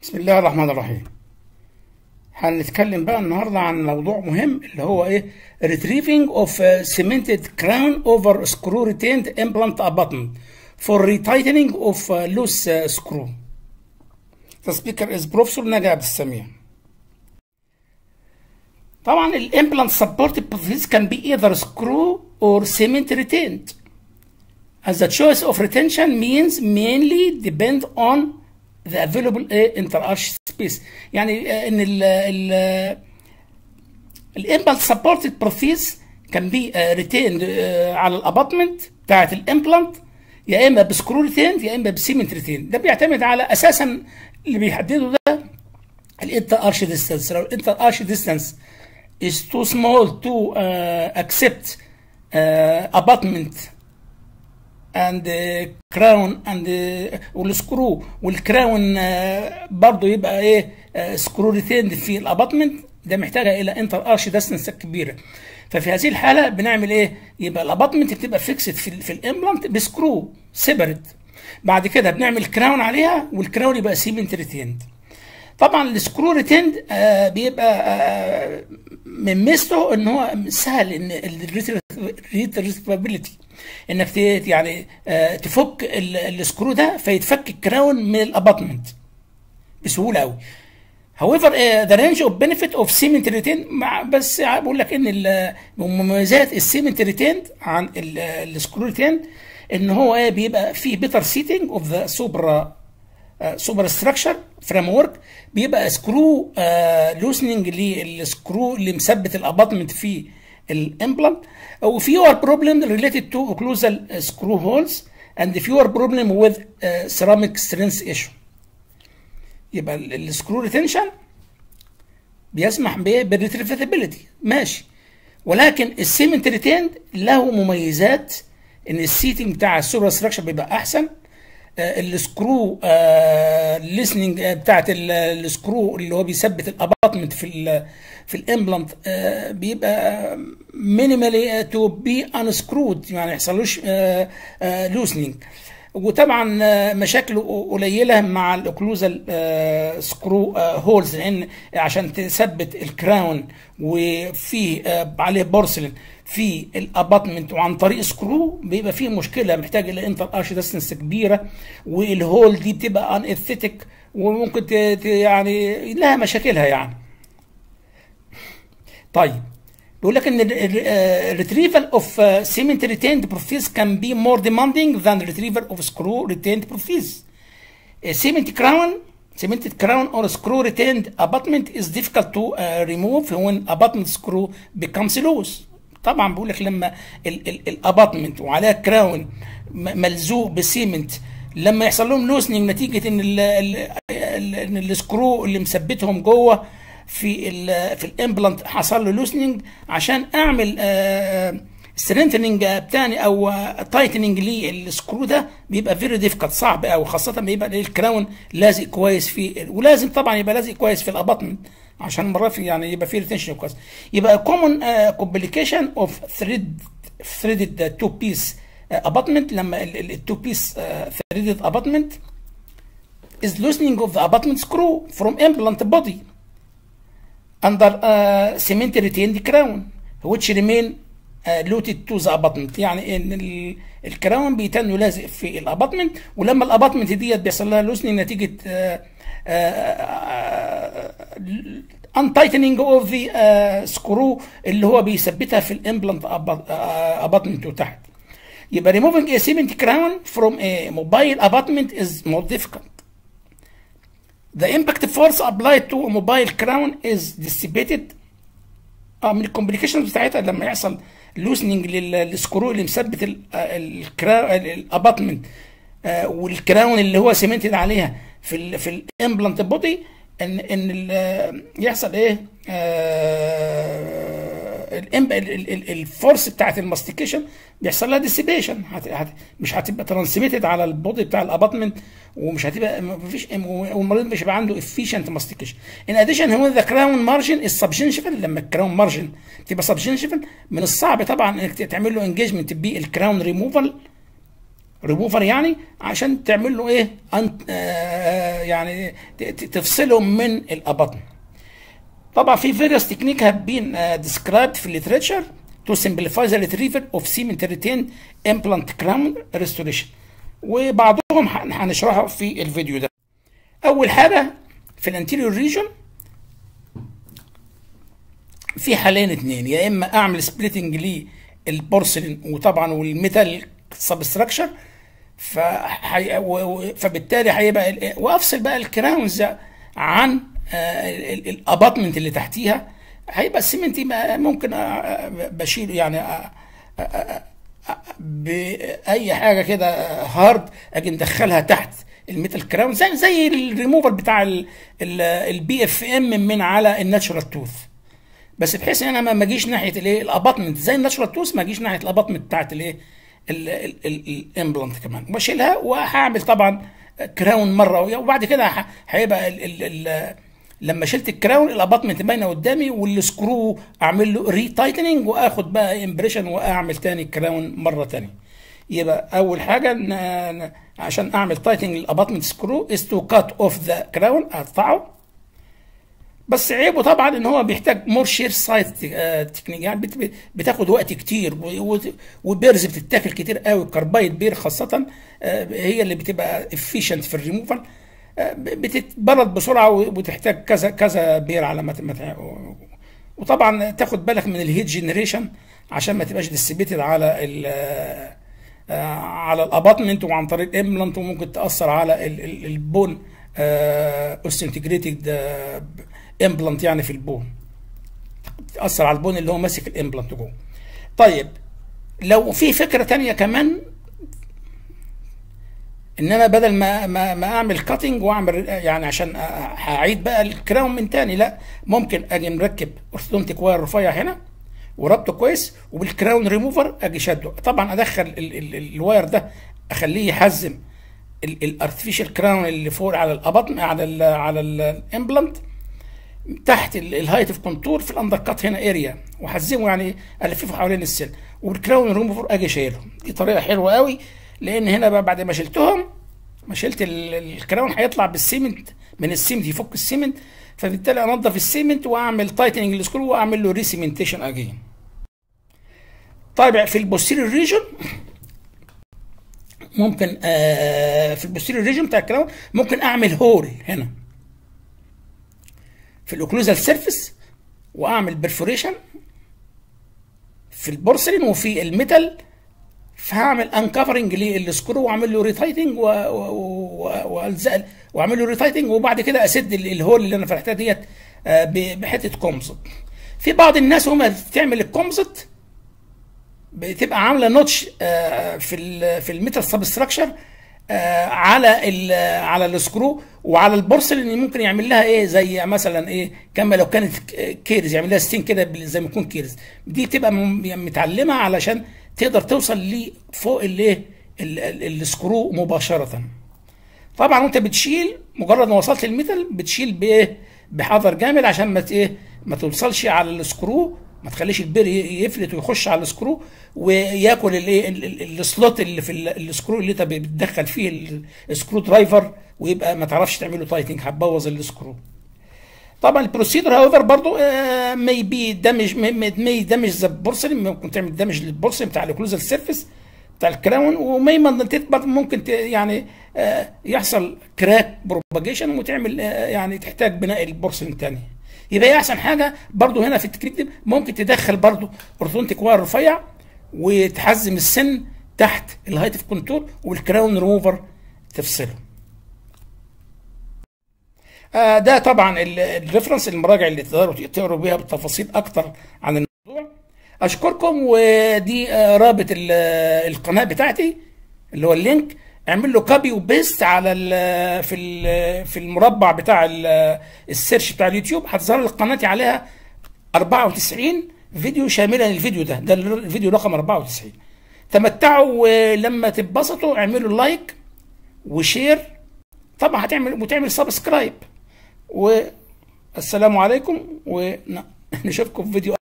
بسم الله الرحمن الرحيم هنتكلم بقى النهارده عن موضوع مهم اللي هو ايه retrieving of uh, cemented crown over screw retained implant abutment for retightening of uh, loose uh, screw The speaker is Professor نجا عبد السميع طبعا الامبلانت supported prosthesis can be either screw or cement retained as the choice of retention means mainly depend on the available interarch space يعني ان ال ال الامبلانت سبورتد بروثيس كان بي ريتيند على الاباتمنت بتاعت الامبلانت يا اما بسكرو ريتيند يا اما بسيمنت ريتيند ده بيعتمد على اساسا اللي بيحدده ده الانتر ارش ديستانس لو الانتر ارش ديستانس is too small to uh, accept uh, abutment and كراون اند والسكرو والكراون برضه يبقى ايه سكرو ريتيند في الاباتمنت ده محتاجه الى انتر ارش داستنس كبيره ففي هذه الحاله بنعمل ايه يبقى الاباتمنت بتبقى فيكسد في, في الامبلانت بسكرو سيبريت بعد كده بنعمل كراون عليها والكراون يبقى سيمنت ريتيند طبعا السكرو ريتيند آه بيبقى آه من ميزته ان هو سهل ان الريتريفابيلتي انك يعني آه تفك السكرو ده فيتفك الكراون من الاباتمنت بسهوله قوي however uh, the range of benefit of cement retain مع بس بقول لك ان مميزات السيمنت ريتين عن السكرو ريتين ان هو ايه بيبقى فيه بيتر سيتنج اوف ذا سوبر سوبر ستراكشر فريم ورك بيبقى سكرو لوسننج للسكرو اللي مثبت الاباتمنت في الامبلانت او fewer problem related to occlusal screw holes and fewer problem with uh, ceramic strength issue يبقى السكرو ريتنشن بيسمح بالريتريفيتابيلتي ماشي ولكن السيمنت ريتيند له مميزات ان السيتنج بتاع السوبر ستراكشر بيبقى احسن السكرو ليسننج بتاعت السكرو اللي هو بيثبت الاباتمنت في ال في الامبلانت بيبقى مينيمالي تو بي انسكرود يعني ما يحصلوش لوسننج وطبعا مشاكله قليله مع الاوكلوزال سكرو هولز لان عشان تثبت الكراون وفي عليه بورسلين في الاباتمنت وعن طريق سكرو بيبقى فيه مشكله محتاج الى انتر ارش ديستنس كبيره والهول دي بتبقى ان اثيتك وممكن يعني لها مشاكلها يعني طيب بيقول لك ان الريتريفال اوف سيمنت ريتيند بروفيس كان بي مور demanding than retrieval of screw retained بروفيس cement crown cemented crown or screw retained abutment is difficult to uh, remove when abutment screw becomes loose طبعا بقول لك لما الاباتمنت وعليها كراون ملزوق بسيمنت لما يحصل لهم لوسننج نتيجه ان ال ال ان السكرو اللي مثبتهم جوه في ال في الامبلانت حصل له لوسننج عشان اعمل سترينثننج بتاعي او تايتننج للسكرو ده بيبقى فيري ديفيكالت صعب قوي خاصه بيبقى الكراون لازق كويس فيه ولازم طبعا يبقى لازق كويس في الاباتمنت عشان مرات في يعني يبقى في ريتنشن كويس يبقى كومن كومبليكيشن اوف ثريد ثريدد تو بيس اباتمنت لما التو بيس ثريدد اباتمنت is loosening of the abutment screw from implant body under uh, cement retained crown which remain uh, looted to the abutment يعني ان الكراون بيتنوا لازق في الاباتمنت ولما الاباتمنت ديت بيحصل لها لوسنينج نتيجه uh, untightening of the سكرو اللي هو بيثبتها في الامبلانت اباتمنت وتحت يبقى removing a cement crown from a mobile abutment is more difficult the impact force applied to a mobile crown is dissipated اه من الكومبليكيشنز بتاعتها لما يحصل لوسننج للسكرو اللي مثبت الاباتمنت والكراون اللي هو سيمنتد عليها في ال في الامبلانت بودي ان ان يحصل ايه الفورس بتاعت الماستيكيشن بيحصل لها ديسيبيشن هت هت مش هتبقى ترانسميتد على البودي بتاع الاباتمنت ومش هتبقى مفيش والمريض مش هيبقى عنده افيشنت ماستيكيشن ان اديشن هو ذا كراون مارجن السبجنشفل لما الكراون مارجن تبقى سبجنشفل من الصعب طبعا انك تعمل له انجيجمنت بالكراون ريموفال ريموفر يعني عشان تعمل له ايه أنت آه يعني تفصلهم من الابطن طبعا في فيريوس تكنيك هاف بين ديسكرايبد في الليتريتشر تو سمبليفاي ذا ريتريفل اوف سيمنت ريتين امبلانت كراون ريستوريشن وبعضهم هنشرحه في الفيديو ده اول حاجه في الانتيريور ريجون في حالين اتنين يا اما اعمل سبليتنج للبورسلين وطبعا والميتال سبستراكشر فحي... و... فبالتالي هيبقى وافصل بقى الكراونز عن الاباطمنت اللي تحتيها هيبقى السيمنت ممكن بشيله يعني باي حاجه كده هارد اجي ندخلها تحت الميتال كراون زي زي الريموفر بتاع البي اف ام من على الناتشورال توث بس بحيث ان انا ما اجيش ناحيه الايه الاباطمنت زي الناتشورال توث ما اجيش ناحيه الاباطمنت بتاعت الايه الامبلانت كمان واشيلها وهعمل طبعا كراون مره وبعد كده هيبقى لما شلت الكراون الاباطمنت باينه قدامي والسكرو اعمل له ري تايتننج واخد بقى امبريشن واعمل تاني كراون مره تانية يبقى اول حاجه عشان اعمل تايتنج للاباطمنت سكرو از تو كات اوف ذا كراون اقطعه بس عيبه طبعا ان هو بيحتاج مور شير سايت تكنيك يعني بتاخد وقت كتير وبيرز بتتاكل كتير قوي الكربايد بير خاصه هي اللي بتبقى افيشنت في الريموفال بتتبرد بسرعه وتحتاج كذا كذا بير على ما وطبعا تاخد بالك من الهيت جنريشن عشان ما تبقاش ديستريبيوتد على ال على الاباطمنت وعن طريق الامبلانت وممكن تاثر على البون اوستنتجريتد امبلانت يعني في البون تاثر على البون اللي هو ماسك الامبلانت جوه طيب لو في فكره تانية كمان ان انا بدل ما ما, ما اعمل كاتنج واعمل يعني عشان هعيد بقى الكراون من تاني لا ممكن اجي مركب اورثودونتيك واير رفيع هنا وربطه كويس وبالكراون ريموفر اجي شده طبعا ادخل ال ال ال الواير ده اخليه يحزم الارتفيشال كراون اللي فوق على الابطن على ال على الامبلانت تحت الهايت اوف كونتور في الاندر كات هنا اريا وحزمه يعني الففه حوالين السن والكراون ريموفر اجي شايله دي طريقه حلوه قوي لان هنا بقى بعد ما شلتهم ما شلت الكراون هيطلع بالسيمنت من السيمنت يفك السيمنت فبالتالي انضف السيمنت واعمل تايتنج للسكرو واعمل له ريسيمنتيشن اجين طيب في البوستيريور ريجن ممكن آه في البوستيريور ريجن بتاع الكراون ممكن اعمل هول هنا في الاوكلوزال سيرفيس واعمل برفوريشن في البورسلين وفي الميتال فهعمل انكفرنج للسكرو واعمل له ريتايتنج والزق واعمل له ريتايتنج وبعد كده اسد الهول اللي انا فتحتها ديت بحته كومزت في بعض الناس هم بتعمل الكومزت بتبقى عامله نوتش في ال في الميتال سبستراكشر على ال على السكرو وعلى البورسلين ممكن يعمل لها ايه زي مثلا ايه كما لو كانت كيرز يعمل لها ستين كده زي ما يكون كيرز دي بتبقى متعلمه علشان تقدر توصل لفوق الايه السكرو مباشره طبعا وانت بتشيل مجرد ما وصلت الميتال بتشيل بايه بحذر جامد عشان ما ايه ما توصلش على السكرو ما تخليش البير يفلت ويخش على السكرو وياكل الايه السلوت اللي في السكرو اللي انت بتدخل فيه السكرو درايفر ويبقى ما تعرفش تعمله تايتنج هتبوظ السكرو طبعا البروسيدر هاوفر برضو مي بي دامج مي دامج ذا بورسلين ممكن تعمل دامج للبورسلين بتاع الاوكلوزال سيرفيس بتاع الكراون ومي ممكن يعني آه يحصل كراك بروباجيشن وتعمل آه يعني تحتاج بناء البورسلين تاني يبقى هي احسن حاجه برضو هنا في التكنيك دي ممكن تدخل برضو اورثونتيك واير رفيع وتحزم السن تحت الهايت اوف كونتور والكراون ريموفر تفصله آه ده طبعا الريفرنس المراجع اللي تقدروا تقروا بيها بالتفاصيل اكتر عن الموضوع اشكركم ودي آه رابط القناه بتاعتي اللي هو اللينك اعمل له كوبي وبيست على ال في ال في المربع بتاع السيرش بتاع اليوتيوب هتظهر لك قناتي عليها 94 فيديو شاملا الفيديو ده ده الفيديو رقم 94 تمتعوا ولما تتبسطوا اعملوا لايك وشير طبعا هتعمل وتعمل سبسكرايب والسلام عليكم ونشوفكم في فيديو